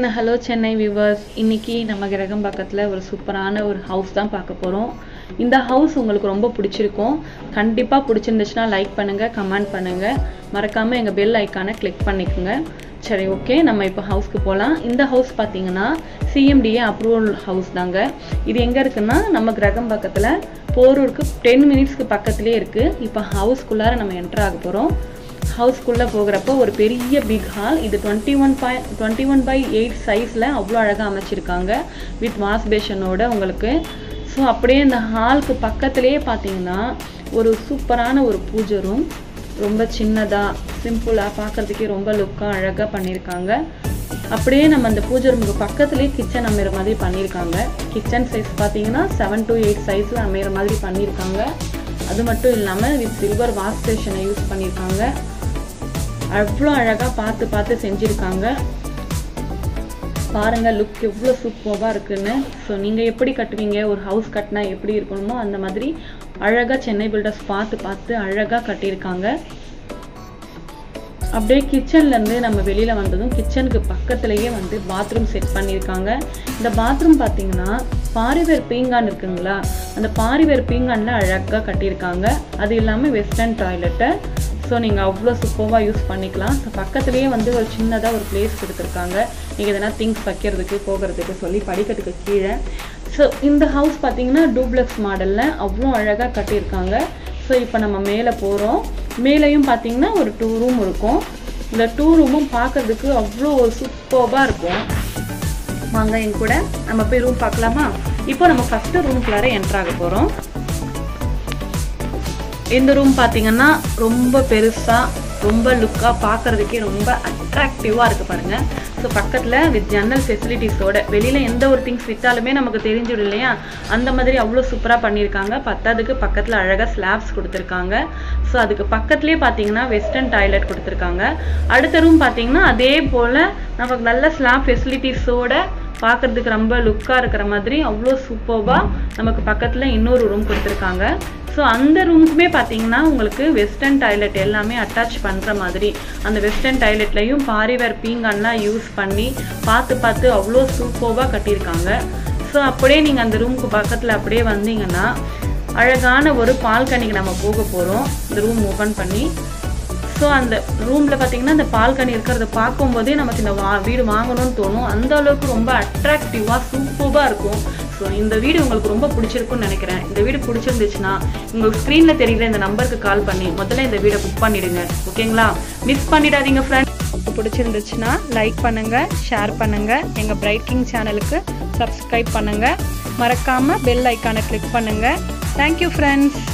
and hello Chennai viewers இன்னைக்கு நம்ம கிரகம் பக்கத்தில் ஒரு சூப்பரான ஒரு ஹவுஸ் தான் பார்க்க போகிறோம் இந்த ஹவுஸ் உங்களுக்கு ரொம்ப பிடிச்சிருக்கும் கண்டிப்பாக பிடிச்சிருந்துச்சுன்னா லைக் பண்ணுங்கள் கமெண்ட் பண்ணுங்கள் மறக்காமல் எங்கள் பெல் ஐக்கானை கிளிக் பண்ணிக்கோங்க சரி ஓகே நம்ம இப்போ ஹவுஸ்க்கு போகலாம் இந்த ஹவுஸ் பார்த்தீங்கன்னா சிஎம்டிஏ அப்ரூவல் ஹவுஸ் தாங்க இது எங்கே இருக்குன்னா நம்ம கிரகம் பக்கத்தில் போரூருக்கு டென் மினிட்ஸ்க்கு பக்கத்துலேயே இருக்குது இப்போ ஹவுஸ்க்குள்ளார நம்ம என்டர் ஆக போகிறோம் ஹவுஸ்க்குள்ளே போகிறப்போ ஒரு பெரிய பிக் ஹால் இது twenty one by twenty one by eight சைஸில் அவ்வளோ அழகாக அமைச்சிருக்காங்க வித் வாஷ் பேஷனோட உங்களுக்கு ஸோ அப்படியே இந்த ஹாலுக்கு பக்கத்துலேயே பார்த்தீங்கன்னா ஒரு சூப்பரான ஒரு பூஜை ரூம் ரொம்ப சின்னதாக சிம்பிளாக பார்க்குறதுக்கே ரொம்ப லுக்காக அழகாக பண்ணியிருக்காங்க அப்படியே நம்ம அந்த பூஜை ரூமுக்கு பக்கத்துலேயே கிச்சன் அமைகிற மாதிரி பண்ணியிருக்காங்க கிச்சன் சைஸ் பார்த்தீங்கன்னா செவன் டு எயிட் சைஸில் அமைகிற மாதிரி பண்ணியிருக்காங்க அது மட்டும் இல்லாமல் வித் சில்வர் வாஷ் ஸ்டேஷனை யூஸ் பண்ணியிருக்காங்க அவ்வளோ அழகாக பார்த்து பார்த்து செஞ்சுருக்காங்க பாருங்க லுக் எவ்வளோ சூப்பராக இருக்குன்னு ஸோ நீங்கள் எப்படி கட்டுவீங்க ஒரு ஹவுஸ் கட்டினா எப்படி இருக்கணுமோ அந்த மாதிரி அழகாக சென்னை பில்டர்ஸ் பார்த்து பார்த்து அழகாக கட்டியிருக்காங்க அப்படியே கிச்சன்லேருந்து நம்ம வெளியில் வந்ததும் கிச்சனுக்கு பக்கத்துலேயே வந்து பாத்ரூம் செட் பண்ணியிருக்காங்க இந்த பாத்ரூம் பார்த்தீங்கன்னா பாரிவேர் பீங்கான் இருக்குங்களா அந்த பாரிவேர் பீங்கானில் அழகாக கட்டியிருக்காங்க அது இல்லாமல் வெஸ்டர்ன் டாய்லெட்டை ஸோ நீங்கள் அவ்வளோ சூப்பராக யூஸ் பண்ணிக்கலாம் ஸோ பக்கத்துலேயே வந்து ஒரு சின்னதாக ஒரு பிளேஸ் கொடுத்துருக்காங்க நீங்கள் எதனா திங்ஸ் வைக்கிறதுக்கு போகிறதுக்கு சொல்லி படிக்கட்டுக்கு கீழே ஸோ இந்த ஹவுஸ் பார்த்தீங்கன்னா டூப்ளெக்ஸ் மாடலில் அவ்வளோ அழகாக கட்டியிருக்காங்க ஸோ இப்போ நம்ம மேலே போகிறோம் மேலேயும் பார்த்தீங்கன்னா ஒரு டூ ரூம் இருக்கும் இந்த டூ ரூமும் பார்க்கறதுக்கு அவ்வளோ சூப்பராக இருக்கும் வாங்க என் கூட நம்ம போய் ரூம் பார்க்கலாமா இப்போ நம்ம ஃபஸ்ட்டு ரூம்குள்ளார என்ட்ரு ஆக போகிறோம் இந்த ரூம் பார்த்தீங்கன்னா ரொம்ப பெருசாக ரொம்ப லுக்காக பார்க்குறதுக்கே ரொம்ப அட்ராக்டிவாக இருக்குது பாருங்கள் ஸோ பக்கத்தில் வித் ஜன்னல் ஃபெசிலிட்டிஸோட வெளியில் எந்த ஒரு திங்ஸ் விற்றாலுமே நமக்கு தெரிஞ்சிடும் இல்லையா அந்த மாதிரி அவ்வளோ சூப்பராக பண்ணியிருக்காங்க பத்தாவதுக்கு பக்கத்தில் அழகாக ஸ்லாப்ஸ் கொடுத்துருக்காங்க ஸோ அதுக்கு பக்கத்துலேயே பார்த்தீங்கன்னா வெஸ்டர்ன் டாய்லெட் கொடுத்துருக்காங்க அடுத்த ரூம் பார்த்தீங்கன்னா அதே போல் நமக்கு நல்ல ஸ்லாப் ஃபெசிலிட்டிஸோட பார்க்குறதுக்கு ரொம்ப லுக்காக இருக்கிற மாதிரி அவ்வளோ சூப்பர்வாக நமக்கு பக்கத்தில் இன்னொரு ரூம் கொடுத்துருக்காங்க ஸோ அந்த ரூமுக்குமே பார்த்தீங்கன்னா உங்களுக்கு வெஸ்டர்ன் டாய்லெட் எல்லாமே அட்டாச் பண்ணுற மாதிரி அந்த வெஸ்டர்ன் டாய்லெட்லையும் பாரிவேர் பீங்கான்லாம் யூஸ் பண்ணி பார்த்து பார்த்து அவ்வளோ சூப்பர்வாக கட்டியிருக்காங்க ஸோ அப்படியே நீங்கள் அந்த ரூமுக்கு பக்கத்தில் அப்படியே வந்தீங்கன்னா அழகான ஒரு பால்கனிக்கு நம்ம போக போகிறோம் இந்த ரூம் ஓப்பன் பண்ணி ஸோ அந்த ரூமில் பார்த்தீங்கன்னா இந்த பால்கனி இருக்கிறத பார்க்கும்போதே நமக்கு இந்த வா வீடு வாங்கணும்னு தோணும் அந்த அளவுக்கு ரொம்ப அட்ராக்டிவாக சூப்பராக இருக்கும் ஸோ இந்த வீடு உங்களுக்கு ரொம்ப பிடிச்சிருக்குன்னு நினைக்கிறேன் இந்த வீடு பிடிச்சிருந்துச்சுன்னா உங்கள் ஸ்க்ரீனில் தெரியுற இந்த நம்பருக்கு கால் பண்ணி முதல்ல இந்த வீடை புக் பண்ணிடுங்க ஓகேங்களா மிஸ் பண்ணிடாதீங்க ஃப்ரெண்ட் பிடிச்சிருந்துச்சுன்னா லைக் பண்ணுங்கள் ஷேர் பண்ணுங்கள் எங்கள் பிரைட் கிங் சேனலுக்கு சப்ஸ்கிரைப் பண்ணுங்கள் மறக்காமல் பெல் ஐக்கானை கிளிக் பண்ணுங்கள் தேங்க்யூ ஃப்ரெண்ட்ஸ்